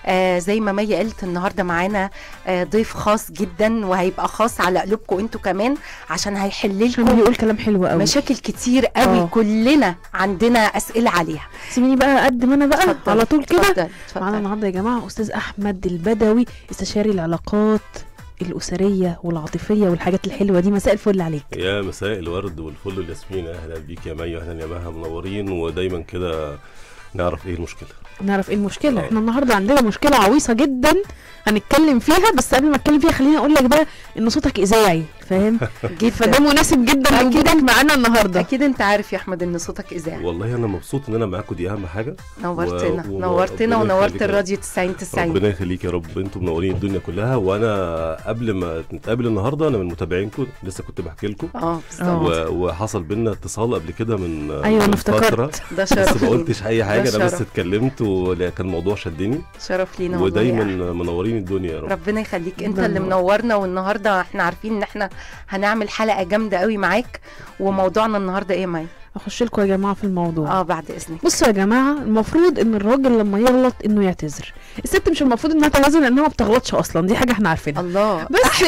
آه زي ما مي قالت النهارده معانا آه ضيف خاص جدا وهيبقى خاص على قلوبكم انتوا كمان عشان هيحل عشان لكم بيقول كلام حلو قوي مشاكل كتير قوي آه. كلنا عندنا اسئله عليها سيبيني بقى اقدم انا بقى اتفضل. على طول كده اتفضل معانا اتفضل النهارده يا جماعه استاذ احمد البدوي استشاري العلاقات الاسريه والعاطفيه والحاجات الحلوه دي مساء الفل عليك يا مساء الورد والفل والياسمين اهلا بيك يا مي اهلا يا مها منورين ودايما كده نعرف ايه المشكله نعرف ايه المشكله آه. احنا النهارده عندنا مشكله عويصه جدا هنتكلم فيها بس قبل ما اتكلم فيها خليني اقول لك بقى ان صوتك اذاعي فاهم فده مناسب جدا أكيد. لوجودك معانا النهارده اكيد انت عارف يا احمد ان صوتك اذاعي والله انا مبسوط ان انا معاكم دي اهم حاجه نورتنا و- و- نورتنا ربنا ونورت يخليك. الراديو 90 90 ربنا يخليك يا رب انتوا منورين الدنيا كلها وانا قبل ما نتقابل النهارده انا من متابعينكم لسه كنت بحكي لكم اه بالظبط آه. و- وحصل بينا اتصال قبل كده من أيوة، أنا من افتكرت. فترة، ده بس شرف ما لينا قلتش اي حاجه ده انا بس شرف. اتكلمت وكان الموضوع شدني شرف لينا والله يا ودايما أحمد. منورين الدنيا يا رب ربنا يخليك انت ربنا اللي ينور. منورنا والنهارده احنا عارفين ان احنا هنعمل حلقه جامده قوي معاك وموضوعنا النهارده ايه يا مي اخش لكم يا جماعه في الموضوع اه بعد اذنك بصوا يا جماعه المفروض ان الراجل لما يغلط انه يعتذر الست مش المفروض انها تعتذر لانها ما بتغلطش اصلا دي حاجه احنا عارفينها الله بس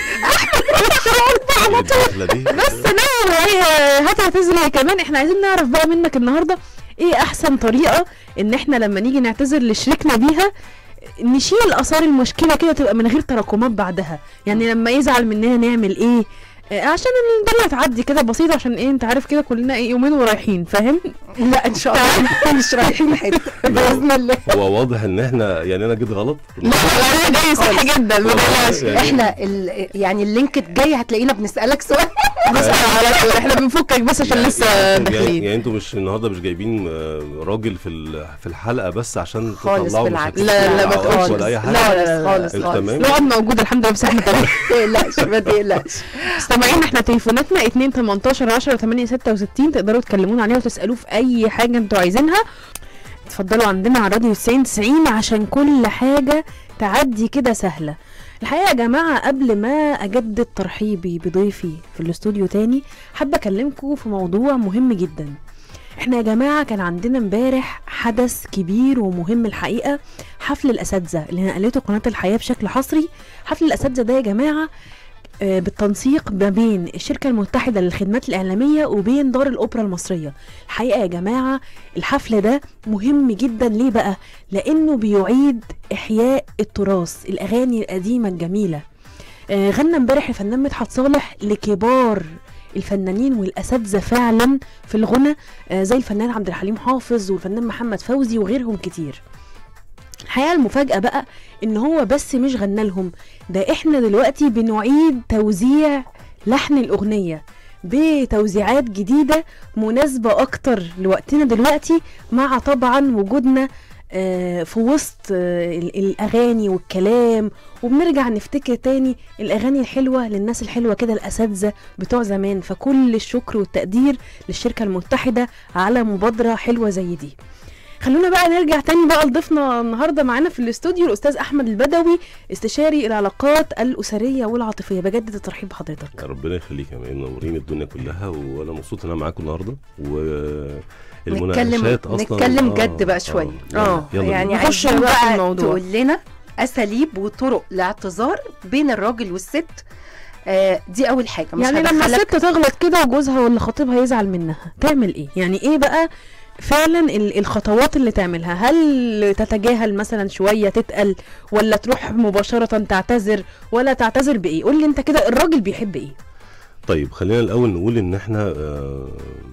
إيه الدخلة دي بس لا هي هتعتذر هي كمان احنا عايزين نعرف بقى منك النهارده ايه احسن طريقه ان احنا لما نيجي نعتذر لشريكنا بيها نشيل اثار المشكله كده تبقى من غير تراكمات بعدها يعني لما يزعل مننا نعمل ايه آه، عشان الدنيا تعدي كده بسيطه عشان ايه انت عارف كده كلنا ايه يومين ورايحين فاهم لا ان شاء الله مش رايحين حته باذن الله هو واضح ان احنا يعني انا جيت غلط لا لا جاي صح جدا ما بلاش يعني- احنا ال... يعني اللينك الجاي هتلاقينا بنسالك سؤال نسال على طول احنا بنفكك بس عشان يعني- لسه يعني, داخلين يعني انتوا مش النهارده مش جايبين آه، راجل في ال- في الحلقه بس عشان خالص تطلعوا بالعكس. مشاكل لا، لا، ما أو تقولش. ولا اي حاجه لا، لا، لا، خالص لا. خالص تمام. نقعد موجود الحمد لله بس احنا تمام ما تقلقش ما تقلقش مستمعين احنا تليفوناتنا 2 18 10 8 66 تقدروا تكلمونا عليها وتسالوه في اي حاجه انتوا عايزينها اتفضلوا عندنا على راديو 90 90 عشان كل حاجه تعدي كده سهله الحقيقه يا جماعه قبل ما اجدد ترحيبي بضيفي في الاستوديو تاني حابه اكلمكم في موضوع مهم جدا احنا يا جماعه كان عندنا امبارح حدث كبير ومهم الحقيقه حفل الاساتذه اللي نقلته قناه الحياه بشكل حصري حفل الاساتذه ده يا جماعه آه، بالتنسيق ما بين الشركة المتحدة للخدمات الإعلامية وبين دار الأوبرا المصرية الحقيقة يا جماعة الحفل ده مهم جدا ليه بقى؟ لأنه بيعيد إحياء التراث الأغاني القديمة الجميلة آه، غنى امبارح الفنان مدحت صالح لكبار الفنانين والاساتذه فعلا في الغنى آه، زي الفنان عبد الحليم حافظ والفنان محمد فوزي وغيرهم كتير الحقيقه المفاجاه بقى ان هو بس مش غنى لهم ده احنا دلوقتي بنعيد توزيع لحن الاغنيه بتوزيعات جديده مناسبه اكتر لوقتنا دلوقتي مع طبعا وجودنا آه، في وسط آه، ال- الاغاني والكلام وبنرجع نفتكر تاني الاغاني الحلوه للناس الحلوه كده الاساتذه بتوع زمان فكل الشكر والتقدير للشركه المتحده على مبادره حلوه زي دي خلونا بقى نرجع تاني بقى لضيفنا النهارده معانا في الاستوديو الاستاذ احمد البدوي استشاري العلاقات الاسريه والعاطفيه بجدد الترحيب بحضرتك ربنا يخليك يا مان منورين الدنيا كلها وانا مبسوط ان انا معاكم النهارده و نتكلم المناقشات اصلا نتكلم جد بقى شويه آه، يلا يعني بينا. نخش عايزين بقى في بقى الموضوع. تقول لنا اساليب وطرق لاعتذار بين الراجل والست آه دي اول حاجه مش يعني لما هدخلك- الست تغلط كده وجوزها ولا خطيبها يزعل منها تعمل ايه يعني ايه بقى فعلا ال- الخطوات اللي تعملها هل تتجاهل مثلا شويه تتقل ولا تروح مباشره تعتذر ولا تعتذر بايه قول لي انت كده الراجل بيحب ايه طيب خلينا الاول نقول ان احنا آه،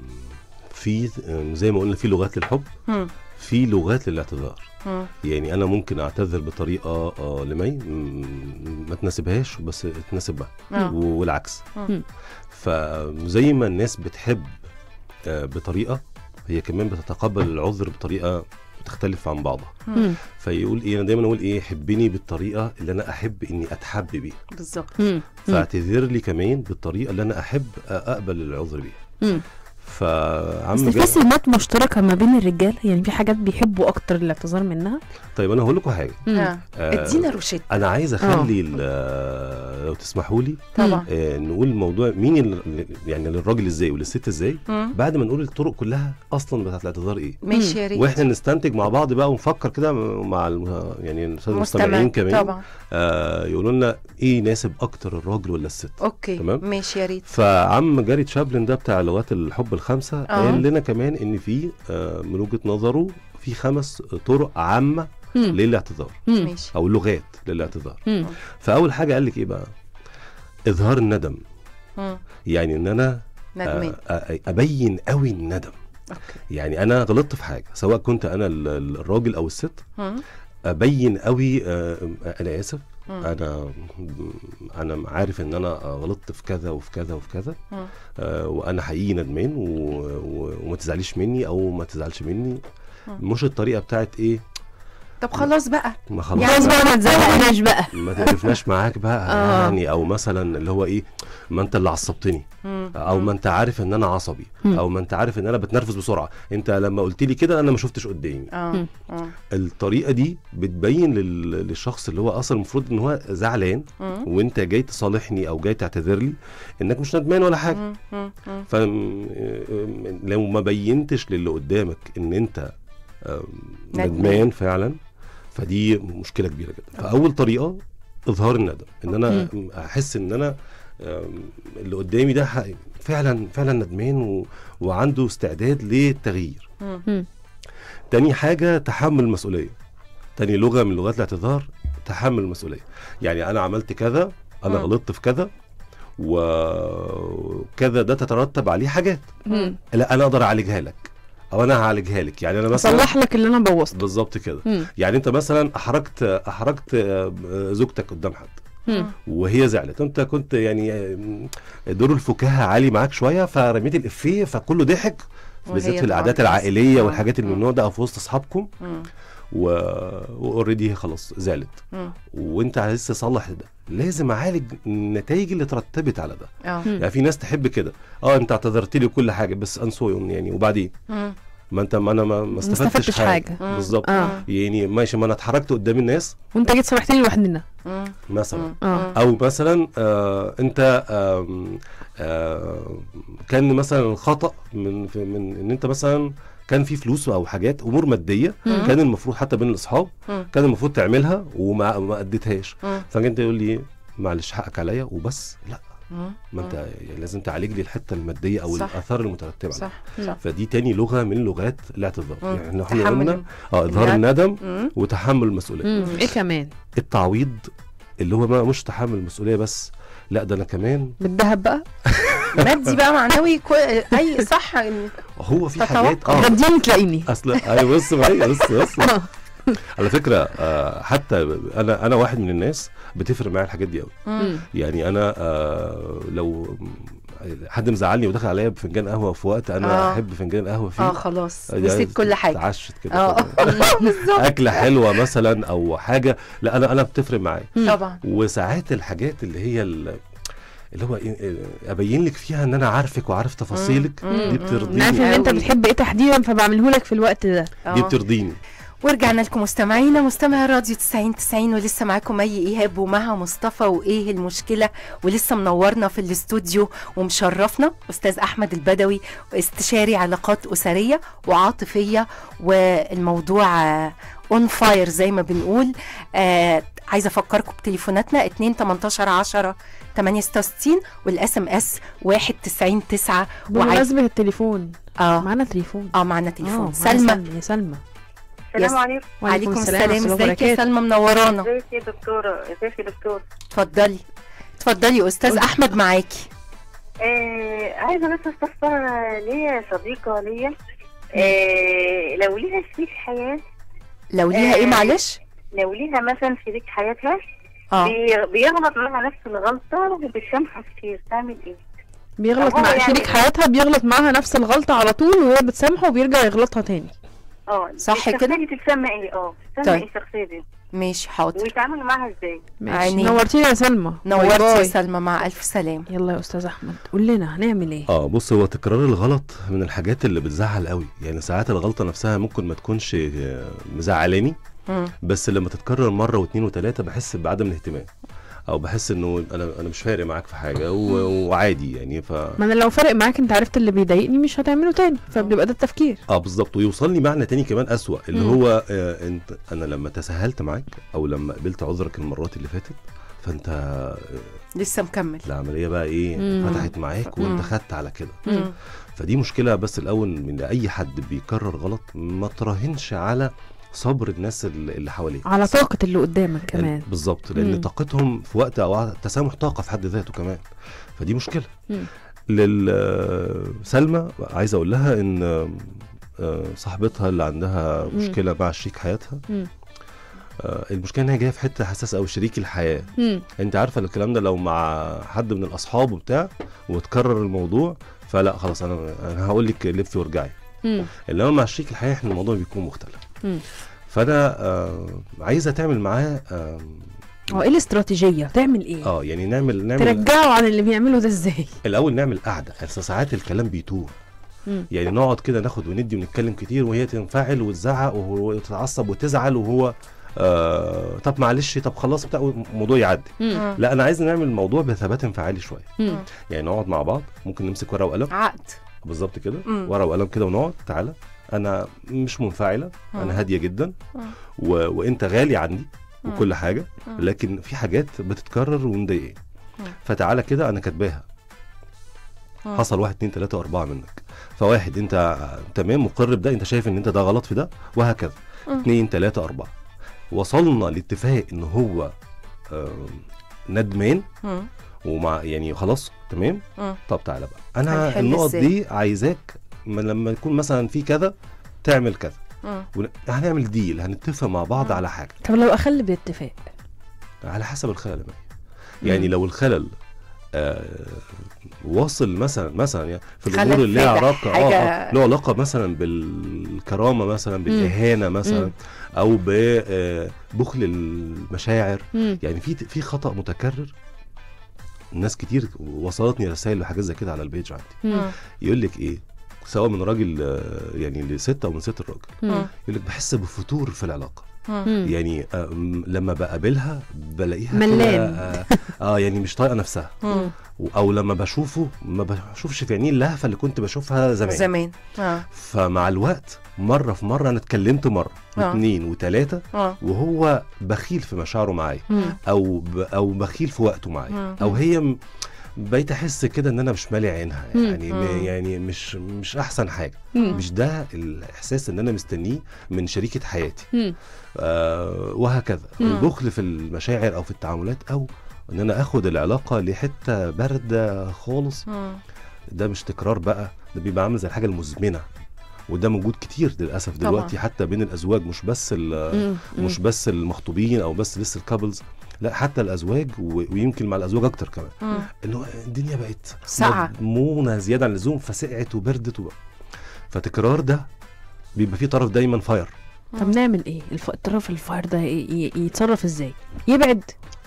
في آه، زي ما قلنا في لغات للحب مم. في لغات للاعتذار مم. يعني انا ممكن اعتذر بطريقه آه، لمي م- ما تناسبهاش بس تناسب بقى آه. والعكس مم. فزي ما الناس بتحب آه، بطريقه هي كمان بتتقبل العذر بطريقه بتختلف عن بعضها مم. فيقول ايه انا دايما اقول ايه حبني بالطريقه اللي انا احب اني اتحب بيها بالظبط مم. مم. فاعتذر لي كمان بالطريقه اللي انا احب اقبل العذر بيها مم. فعم بس في جا... سمات مشتركه ما بين الرجال يعني في حاجات بيحبوا اكتر الاعتذار منها طيب انا هقول لكم حاجه مم. آه. آه، ادينا روشته انا عايز اخلي ال- آه، لو تسمحوا لي طبعا آه، نقول موضوع مين ال- يعني للراجل ازاي وللست ازاي مم. بعد ما نقول الطرق كلها اصلا بتاعت الاعتذار ايه ماشي يا ريت واحنا نستنتج مع بعض بقى ونفكر كده مع الم- يعني الساده المستمعين كمان طبعا آه يقولوا لنا ايه يناسب اكتر الراجل ولا الست اوكي تمام. ماشي يا ريت فعم جاري تشابلن ده بتاع لغات الحب الخمسه آه. قال لنا كمان ان في آه من وجهه نظره في خمس طرق عامه مم. للاعتذار مم. ماشي او لغات للاعتذار مم. فاول حاجه قال لك ايه بقى اظهار الندم مم. يعني ان انا ندمان آه، آه، ابين قوي الندم اوكي يعني انا غلطت في حاجه سواء كنت انا ال- ال- الراجل او الست مم. ابين قوي آه، انا اسف مم. انا انا عارف ان انا غلطت في كذا وفي كذا وفي كذا مم. آه، وانا حقيقي ندمان و... و... وما تزعليش مني او ما تزعلش مني مم. مش الطريقه بتاعت ايه طب خلاص بقى ما خلاص يعني خلاص بقى بقى ما تزعلناش بقى ما تقرفناش معاك بقى آه. يعني او مثلا اللي هو ايه ما انت اللي عصبتني مم. او ما انت عارف ان انا عصبي مم. او ما انت عارف ان انا بتنرفز بسرعه انت لما قلت لي كده انا ما شفتش قدامي اه مم. اه الطريقه دي بتبين لل... للشخص اللي هو اصلا المفروض ان هو زعلان مم. وانت جاي تصالحني او جاي تعتذر لي انك مش ندمان ولا حاجه مم. مم. مم. فلو ما بينتش للي قدامك ان انت آم، ندمان. ندمان فعلا فدي مشكله كبيره جدا فاول طريقه اظهار الندم ان انا احس ان انا آم، اللي قدامي ده ح- فعلا فعلا ندمان و... وعنده استعداد للتغيير مم. مم. تاني حاجه تحمل المسؤوليه تاني لغه من لغات الاعتذار تحمل المسؤوليه يعني انا عملت كذا انا مم. غلطت في كذا وكذا ده تترتب عليه حاجات مم. لا انا اقدر اعالجها لك او انا هعالجها لك يعني انا مثلا اصلح لك اللي انا بوظته بالظبط كده مم. يعني انت مثلا احرجت احرجت آه، زوجتك قدام حد مم. وهي زعلت انت كنت يعني آه، دور الفكاهه عالي معاك شويه فرميت الافيه فكله ضحك وهي بالذات في طبعاً القعدات بس- العائليه آه. والحاجات اللي من مم. النوع ده او في وسط اصحابكم مم. واوريدي خلاص زعلت مم. وانت عايز تصلح ده لازم اعالج النتائج اللي ترتبت على ده اه مم. يعني في ناس تحب كده اه انت اعتذرت لي كل حاجه بس انسو يعني وبعدين مم. ما انت ما انا ما, ما استفدتش استفدتش حاجه, حاجة. مم. بالظبط اه يعني ماشي ما انا اتحركت قدام الناس وانت جيت صلحتني لوحدنا مم. مثلا مم. آه. او مثلا آه انت آم آه كان مثلا خطا من في من ان انت مثلا كان في فلوس او حاجات امور ماديه مم. كان المفروض حتى بين الاصحاب مم. كان المفروض تعملها وما ما اديتهاش مم. فانت تقول لي معلش حقك عليا وبس لا مم. ما انت يعني لازم تعالج لي الحته الماديه او صح. الاثار المترتبه عليها صح صح فدي تاني لغه من لغات الاعتذار مم. يعني احنا تحمل قلنا اه اظهار الندم. الندم مم. وتحمل المسؤوليه مم. ايه كمان التعويض اللي هو ما مش تحمل المسؤوليه بس لا ده انا كمان بالذهب بقى مادي بقى معنوي كو... اي صح إن- هو في تتوقع. حاجات اه غديني تلاقيني اصل ايوه بص معايا بص بص على فكره آه حتى انا انا واحد من الناس بتفرق معايا الحاجات دي قوي مم. يعني انا آه لو حد مزعلني ودخل عليا بفنجان قهوه في وقت انا آه. احب فنجان قهوه فيه اه خلاص آه، نسيت كل حاجه اتعشت كده اه بالظبط اكله حلوه مثلا او حاجه لا انا انا بتفرق معايا طبعا وساعات الحاجات اللي هي ال- اللي هو إيه- إيه، ابين لك فيها ان انا عارفك وعارف تفاصيلك مم. دي مم. بترضيني عارف ان انت أوي. بتحب ايه تحديدا فبعمله لك في الوقت ده دي آه. بترضيني ورجعنا لكم مستمعينا مستمع راديو 90 90 ولسه معاكم مي ايهاب ومها مصطفى وايه المشكله ولسه منورنا في الاستوديو ومشرفنا استاذ احمد البدوي استشاري علاقات اسريه وعاطفيه والموضوع اون فاير زي ما بنقول آه عايزه افكركم بتليفوناتنا 2 18 10 68 والاس ام اس 1 90 9 وعايز بمناسبة التليفون اه معانا تليفون اه معنا تليفون آه، سلمى معانا يا سلمى يس. السلام عليكم وعليكم السلام ورحمة الله ازيك يا وبركاته. سلمى منورانا ازيك يا دكتورة ازيك يا دكتور اتفضلي اتفضلي استاذ احمد معاكي آه عايزة بس استفسر أنا ليا صديقة ليا آه لو ليها شريك حياة لو ليها ايه آه. معلش لو ليها مثلا شريك حياتها اه بي- بيغلط معاها نفس الغلطة وبتسامحه كتير تعمل ايه؟ بيغلط طب هو مع يعني- شريك حياتها بيغلط معاها نفس الغلطة على طول وهي بتسامحه وبيرجع يغلطها تاني اه صح الشخصية كده؟ دي تتسمى ايه اه تتسمى طيب. ايه الشخصيه دي ماشي حاضر ويتعاملوا معاها ازاي ماشي عيني. نورتينا يا سلمى نورتي يا باي. سلمى مع الف سلام يلا يا استاذ احمد قول لنا هنعمل ايه اه بص هو تكرار الغلط من الحاجات اللي بتزعل قوي يعني ساعات الغلطه نفسها ممكن ما تكونش آه، مزعلاني مم. بس لما تتكرر مره واثنين وثلاثه بحس بعدم الاهتمام او بحس انه انا انا مش فارق معاك في حاجه و- وعادي يعني ف ما انا لو فارق معاك انت عرفت اللي بيضايقني مش هتعمله تاني فبيبقى ده التفكير اه بالظبط ويوصلني معنى تاني كمان اسوأ اللي مم. هو آه انت انا لما تساهلت معاك او لما قبلت عذرك المرات اللي فاتت فانت آه، لسه مكمل العمليه بقى ايه مم. فتحت معاك مم. وانت خدت على كده مم. فدي مشكله بس الاول من اي حد بيكرر غلط ما تراهنش على صبر الناس اللي اللي حواليك على طاقة اللي قدامك كمان بالظبط مم. لان طاقتهم في وقت او التسامح طاقه في حد ذاته كمان فدي مشكله مم. للسلمى عايز اقول لها ان آه، صاحبتها اللي عندها مم. مشكله مع شريك حياتها مم. آه، المشكله ان هي جايه في حته حساسه او شريك الحياه مم. انت عارفه الكلام ده لو مع حد من الاصحاب وبتاع وتكرر الموضوع فلا خلاص انا انا هقول لك لفي وارجعي مم. انما مع شريك الحياه احنا الموضوع بيكون مختلف مم. فانا آه عايزه تعمل معاه آه هو ايه الاستراتيجية تعمل ايه اه يعني نعمل نعمل ترجعوا عن اللي بيعمله ده ازاي الاول نعمل قعده اصل ساعات الكلام بيتوه مم. يعني نقعد كده ناخد وندي ونتكلم كتير وهي تنفعل وتزعق وهو تتعصب وتزعل وهو آه طب معلش طب خلاص بتاع الموضوع يعدي مم. لا انا عايز نعمل الموضوع بثبات انفعالي شويه مم. يعني نقعد مع بعض ممكن نمسك ورقه وقلم عقد بالظبط كده مم. ورقه وقلم كده ونقعد تعالى انا مش منفعله مم. انا هاديه جدا مم. و... وانت غالي عندي مم. وكل حاجه مم. لكن في حاجات بتتكرر ومضايقاني مم. فتعالى كده انا كاتباها مم. حصل واحد اتنين تلاته اربعه منك فواحد انت تمام مقر بده انت شايف ان انت ده غلط في ده وهكذا مم. اتنين تلاته اربعه وصلنا لاتفاق ان هو آم، ندمان مم. ومع يعني خلاص تمام مم. طب تعالى بقى انا هنحل النقط إزاي؟ دي عايزاك ما لما يكون مثلا في كذا تعمل كذا مم. ون- هنعمل ديل هنتفق مع بعض مم. على حاجه طب لو اخلي باتفاق على حسب الخلل ما هي. يعني مم. لو الخلل آه واصل مثلا مثلا يعني في خلل الامور اللي لها فادح، علاقه حاجة- اه آه، له علاقه مثلا بالكرامه مثلا بالاهانه مثلا مم. او ببخل المشاعر مم. يعني في في خطا متكرر ناس كتير وصلتني رسائل وحاجات زي كده على البيج عندي مم. يقول لك ايه سواء من راجل آه، يعني لست او من ست الراجل مم. يقول لك بحس بفتور في العلاقه مم. مم. يعني آه، م- لما بقابلها بلاقيها ملان. كده، آه, اه يعني مش طايقه نفسها مم. و- او لما بشوفه ما بشوفش في عينيه اللهفه اللي كنت بشوفها زمان زمان اه فمع الوقت مره في مره انا اتكلمت مره آه. واثنين وثلاثه اه وهو بخيل في مشاعره معايا مم. او ب... او بخيل في وقته معايا مم. او هي م... بقيت احس كده ان انا مش مالي عينها مم. يعني م... مم. يعني مش مش احسن حاجه مم. مش ده الاحساس ان انا مستنيه من شريكه حياتي مم. آه وهكذا مم. البخل في المشاعر او في التعاملات او ان انا اخد العلاقه لحته بارده خالص مم. ده مش تكرار بقى ده بيبقى عامل زي الحاجه المزمنه وده موجود كتير للاسف طبعاً. دلوقتي حتى بين الازواج مش بس ال- مم. مش بس المخطوبين او بس لسه الكابلز لا حتى الازواج و- ويمكن مع الازواج اكتر كمان مم. انه الدنيا بقت ساقعة. مضمونه زياده عن اللزوم فسقعت وبردت و... فتكرار ده بيبقى فيه طرف دايما فاير طب نعمل ايه الف... الطرف الفاير ده ي... ي... يتصرف ازاي يبعد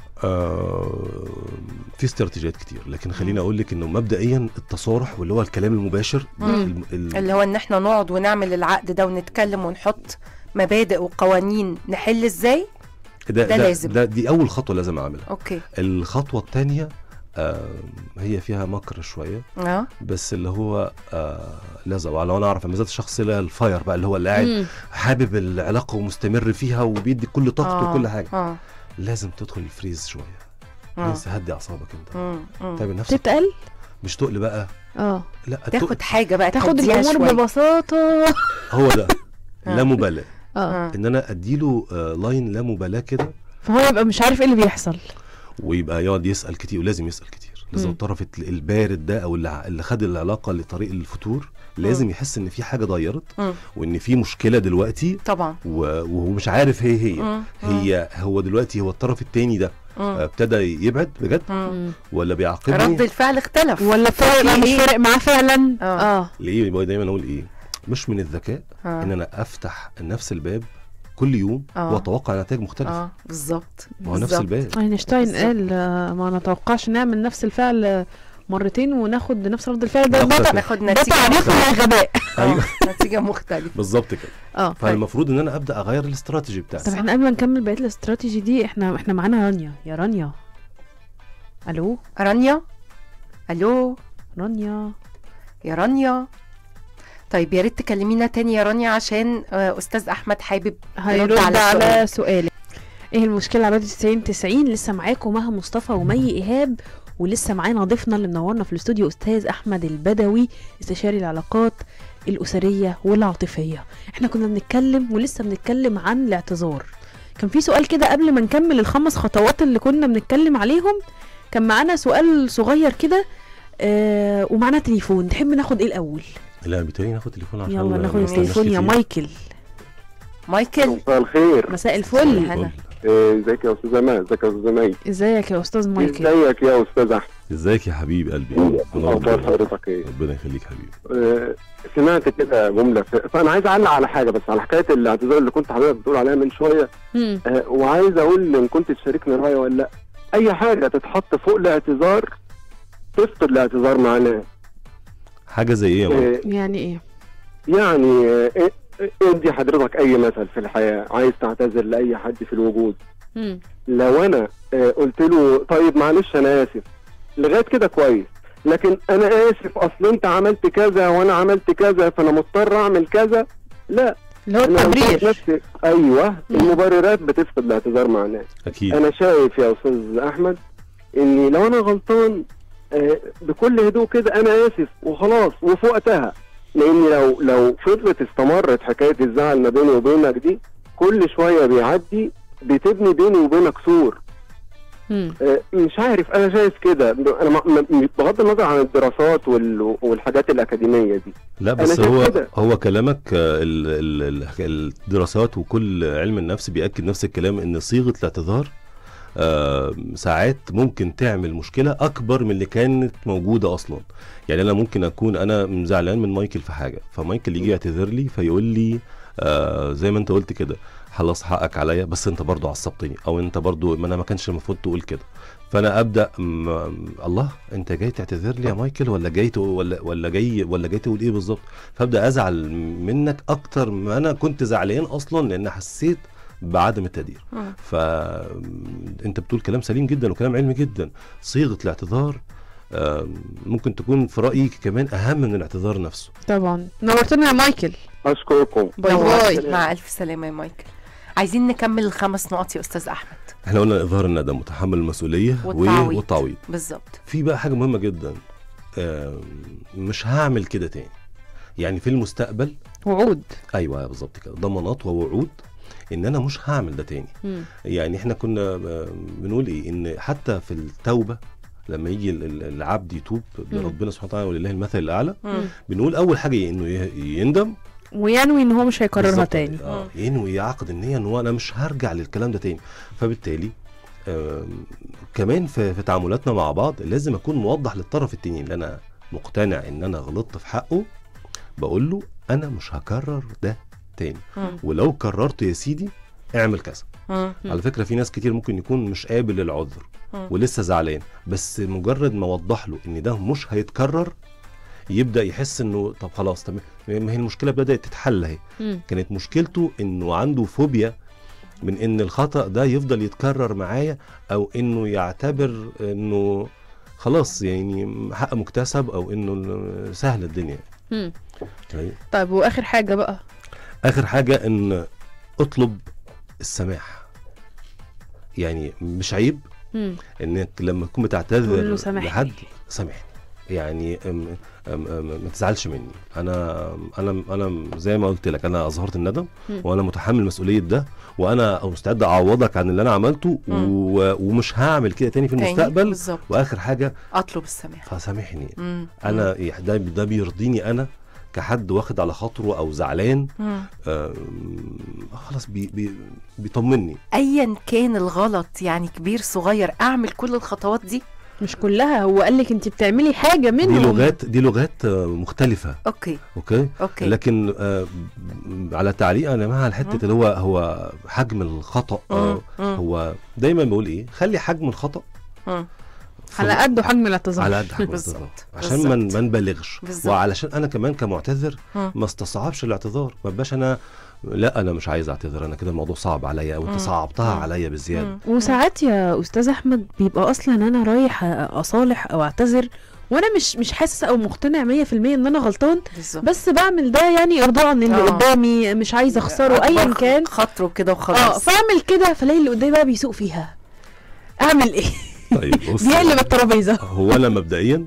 آه في استراتيجيات كتير لكن خليني اقول لك انه مبدئيا التصارح واللي هو الكلام المباشر مم. ال- ال- اللي هو ان احنا نقعد ونعمل العقد ده ونتكلم ونحط مبادئ وقوانين نحل ازاي ده, ده ده, لازم. ده دي اول خطوه لازم اعملها اوكي الخطوه الثانيه آه هي فيها مكر شويه اه بس اللي هو آه لازم لو انا اعرف ميزات الشخص اللي هي الفاير بقى اللي هو اللي قاعد مم. حابب العلاقه ومستمر فيها وبيدي كل طاقته آه. وكل حاجه اه لازم تدخل الفريز شويه اه لسه هدي اعصابك انت مم. مم. تعمل نفسك تتقل مش تقل بقى اه لا تاخد التقل حاجه بقى تاخد تهديها الامور شوية. ببساطه هو ده آه. لا مبالاه اه آه. ان انا اديله آه لاين لا مبالاه كده فهو يبقى مش عارف ايه اللي بيحصل ويبقى يقعد يسال كتير ولازم يسال كتير لازم مم. الطرف الت- البارد ده او اللي ع- اللي خد العلاقه لطريق الفتور لازم يحس ان في حاجه اتغيرت مم. وان في مشكله دلوقتي طبعا و- وهو مش عارف هي هي مم. هي هو دلوقتي هو الطرف التاني ده مم. آه، ابتدى يبعد بجد مم. مم. ولا رد بيعاقبني الفعل اختلف ولا فارق في مش إيه؟ فارق معاه فعلا آه. اه ليه يبقى دايما اقول ايه مش من الذكاء آه. ان انا افتح نفس الباب كل يوم آه. واتوقع نتائج مختلفه اه بالظبط ما هو نفس بالظبط. الباب اينشتاين بالظبط. قال آه، ما نتوقعش نعمل نفس الفعل آه، مرتين وناخد نفس رد الفعل ده ناخد ده ناخد ده نتيجه تعريف مختلفة. الغباء أيوة. آه، نتيجه مختلفه بالظبط كده اه فالمفروض ان انا ابدا اغير الاستراتيجي بتاعي طب احنا قبل ما نكمل بقيه الاستراتيجي دي احنا احنا معانا رانيا يا رانيا الو رانيا الو رانيا يا رانيا طيب يا ريت تكلمينا تاني يا رانيا عشان آه، استاذ احمد حابب هيرد على على, السؤال. سؤالك ايه المشكله على راديو 90 90 لسه معاكم مها مصطفى ومي ايهاب ولسه معانا ضيفنا اللي منورنا في الاستوديو استاذ احمد البدوي استشاري العلاقات الاسريه والعاطفيه احنا كنا بنتكلم ولسه بنتكلم عن الاعتذار كان في سؤال كده قبل ما نكمل الخمس خطوات اللي كنا بنتكلم عليهم كان معانا سؤال صغير كده آه ومعانا تليفون تحب ناخد ايه الاول لا بالتالي ناخد تليفون عشان يلا ما ناخد نستناش التليفون يا كتير. مايكل مايكل مساء الخير مساء الفل هلا إيه، ازيك يا استاذ امان ازيك يا استاذ مي ازيك يا استاذ مايكل ازيك يا استاذ احمد ازيك يا حبيب قلبي اخبار ربنا- حضرتك ايه ربنا يخليك حبيبي إيه، سمعت كده جمله ف- فانا عايز اعلق على حاجه بس على حكايه الاعتذار اللي كنت حضرتك بتقول عليها من شويه مم. آه، وعايز اقول ان كنت تشاركني الراي ولا لا اي حاجه تتحط فوق الاعتذار تفقد الاعتذار معناه حاجه زي ايه يا ماما إيه، يعني ايه يعني آه، إيه- ادي حضرتك اي مثل في الحياه عايز تعتذر لاي حد في الوجود مم. لو انا آه، قلت له طيب معلش انا اسف لغايه كده كويس لكن انا اسف اصل انت عملت كذا وانا عملت كذا فانا مضطر اعمل كذا لا اللي هو أنا قلت التبرير نفسي ايوه مم. المبررات بتفقد الاعتذار معناه اكيد انا شايف يا استاذ احمد اني لو انا غلطان آه، بكل هدوء كده انا اسف وخلاص وفي وقتها لاني لو لو فضلت استمرت حكايه الزعل ما بيني وبينك دي كل شويه بيعدي بتبني بيني وبينك سور مم. آه، مش عارف انا شايف كده انا م- م- بغض النظر عن الدراسات وال- والحاجات الاكاديميه دي لا أنا بس شايف هو كده. هو كلامك آه، ال- ال- ال- الدراسات وكل علم النفس بيأكد نفس الكلام ان صيغه الاعتذار آه، ساعات ممكن تعمل مشكله اكبر من اللي كانت موجوده اصلا يعني انا ممكن اكون انا زعلان من مايكل في حاجه فمايكل يجي يعتذر لي فيقول لي آه زي ما انت قلت كده خلاص حقك عليا بس انت برضو عصبتني او انت برضو ما انا ما كانش المفروض تقول كده فانا ابدا م... الله انت جاي تعتذر لي يا مايكل ولا جاي تقول ولا ولا جاي ولا جاي تقول ايه بالظبط فابدا ازعل منك اكتر ما انا كنت زعلان اصلا لان حسيت بعدم التقدير مم. فانت بتقول كلام سليم جدا وكلام علمي جدا صيغه الاعتذار آم، ممكن تكون في رايي كمان اهم من الاعتذار نفسه طبعا نورتنا يا مايكل اشكركم باي نورت. باي مع الف سلامه يا مايكل عايزين نكمل الخمس نقط يا استاذ احمد احنا قلنا اظهار الندم وتحمل المسؤوليه و- والتعويض. والتعويض بالظبط في بقى حاجه مهمه جدا آم، مش هعمل كده تاني يعني في المستقبل وعود ايوه بالظبط كده ضمانات ووعود ان انا مش هعمل ده تاني مم. يعني احنا كنا آه، بنقول ايه ان حتى في التوبه لما يجي ال- ال- العبد يتوب لربنا سبحانه وتعالى ولله المثل الاعلى مم. بنقول اول حاجه انه ي- يندم وينوي ان هو مش هيكررها بالظبط تاني كده. اه ينوي يعقد النيه ان هو انا مش هرجع للكلام ده تاني فبالتالي آم، كمان في, في تعاملاتنا مع بعض لازم اكون موضح للطرف التاني اللي انا مقتنع ان انا غلطت في حقه بقول له انا مش هكرر ده تاني مم. ولو كررت يا سيدي اعمل كذا مم. مم. على فكره في ناس كتير ممكن يكون مش قابل للعذر مم. ولسه زعلان بس مجرد ما اوضح له ان ده مش هيتكرر يبدا يحس انه طب خلاص تمام ما هي المشكله بدات تتحل اهي مم. كانت مشكلته انه عنده فوبيا من ان الخطا ده يفضل يتكرر معايا او انه يعتبر انه خلاص يعني حق مكتسب او انه سهل الدنيا مم. يعني طيب واخر حاجه بقى اخر حاجه ان اطلب السماح يعني مش عيب مم. انك لما تكون تقول له بتعتذر سامحني. لحد سامحني يعني أم أم أم ما تزعلش مني انا انا انا زي ما قلت لك انا اظهرت الندم مم. وانا متحمل مسؤوليه ده وانا مستعد اعوضك عن اللي انا عملته مم. و... ومش هعمل كده تاني في تاني المستقبل بالظبط واخر حاجه اطلب السماح فسامحني مم. انا ده ده بيرضيني انا كحد واخد على خاطره او زعلان مم. آم، خلاص بي بي بيطمني ايا كان الغلط يعني كبير صغير اعمل كل الخطوات دي مش كلها هو قال لك انت بتعملي حاجه دي منهم لغات دي لغات آه، مختلفه اوكي اوكي اوكي لكن آه، ب- على تعليق انا مع الحته مم. اللي هو هو حجم الخطا آه، مم. مم. هو دايما بقول ايه خلي حجم الخطا مم. في- على قد حجم الاعتذار على قد حجم بالظبط. الاعتذار عشان ما بالظبط. ما نبالغش بالظبط. وعلشان انا كمان كمعتذر مم. ما استصعبش الاعتذار ما بقاش انا لا انا مش عايز اعتذر انا كده الموضوع صعب عليا او مم. انت صعبتها مم. عليا بزياده مم. وساعات يا استاذ احمد بيبقى اصلا انا رايح اصالح او اعتذر وانا مش مش حاسس او مقتنع 100% ان انا غلطان بالظبط بس بعمل ده يعني ارضاء للي آه. قدامي مش عايزه اخسره ايا أكبر كان خاطره كده اه وخلاص فاعمل كده فلاقي اللي قدامي بقى بيسوق فيها اعمل ايه طيب بص بيقلب الترابيزه هو انا مبدئيا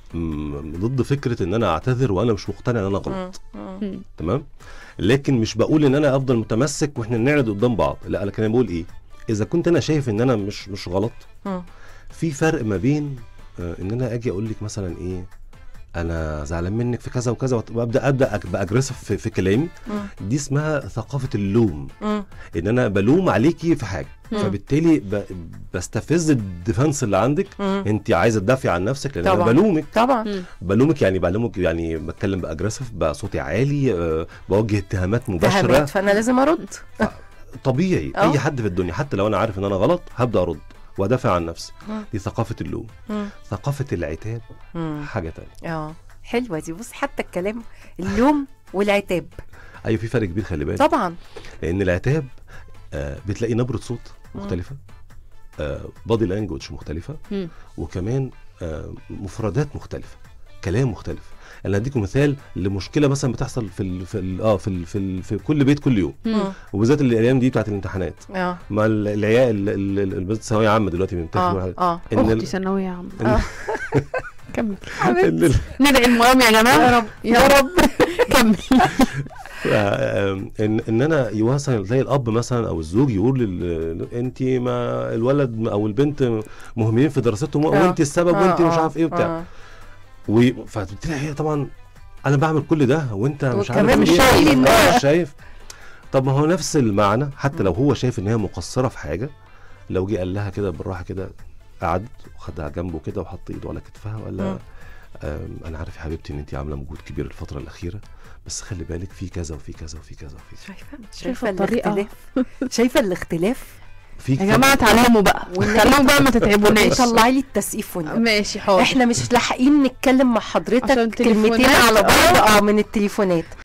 مم، ضد فكره ان انا اعتذر وانا مش مقتنع ان انا غلط مم. مم. مم. تمام لكن مش بقول ان انا افضل متمسك واحنا نعرض قدام بعض لا لكن انا بقول ايه اذا كنت انا شايف ان انا مش مش غلط مم. في فرق ما بين آه، ان انا اجي اقول لك مثلا ايه انا زعلان منك في كذا وكذا وت- وابدا ابدا ابقى اجريسيف في, في كلامي مم. دي اسمها ثقافه اللوم مم. ان انا بلوم عليكي في حاجه مم. فبالتالي ب... بستفز الديفنس اللي عندك مم. انت عايزه تدافعي عن نفسك لان انا طبعاً. بلومك طبعا مم. بلومك يعني بلومك يعني بتكلم باجريسيف بصوتي عالي أه بوجه اتهامات مباشره فهمت فانا لازم ارد طبيعي أه. اي حد في الدنيا حتى لو انا عارف ان انا غلط هبدا ارد وادافع عن نفسي مم. دي ثقافه اللوم مم. ثقافه العتاب مم. حاجه تانية اه حلوه دي بص حتى الكلام اللوم والعتاب ايوه في فرق كبير خلي بالك طبعا لان العتاب آه بتلاقي نبره صوت مختلفه آه بادي لانجوج مختلفه مم. وكمان آه مفردات مختلفه كلام مختلف انا اديكم مثال لمشكله مثلا بتحصل في ال في ال اه في ال في, ال في كل بيت كل يوم مم. وبالذات الايام دي بتاعت الامتحانات اه مع ال- العيال ال- ال- ال- البنات ثانويه عامه دلوقتي بيمتحنوا اه اه ان اختي ال- ثانويه عامه آه. كمل ان ال- ندعي المرام يا جماعه يا رب يا رب كمل آه، ان ان انا مثلا تلاقي الاب مثلا او الزوج يقول لل... انت ما الولد او البنت مهملين في دراستهم آه. وانت السبب وانت آه، مش آه، عارف ايه وبتاع آه. و... فبتلاقي هي طبعا انا بعمل كل ده وانت مش عارف وكمان إيه. مش شايف. آه، مش شايف طب ما هو نفس المعنى حتى لو هو شايف ان هي مقصره في حاجه لو جه قال لها كده بالراحه كده قعد وخدها جنبه كده وحط ايده على كتفها وقال لها مم. آم، انا عارف يا حبيبتي ان انت عامله مجهود كبير الفتره الاخيره بس خلي بالك في كذا وفي كذا وفي كذا وفي كذا شايفه شايفة شايفه الطريقة. الاختلاف شايفه الاختلاف في يا جماعه اتعلموا بقى وإن اتعلموا بقى ما تتعبوناش طلعي لي التسقيف والنبي. ماشي حاضر احنا مش لاحقين نتكلم مع عشان حضرتك كلمتين تليفونات. على بعض اه من التليفونات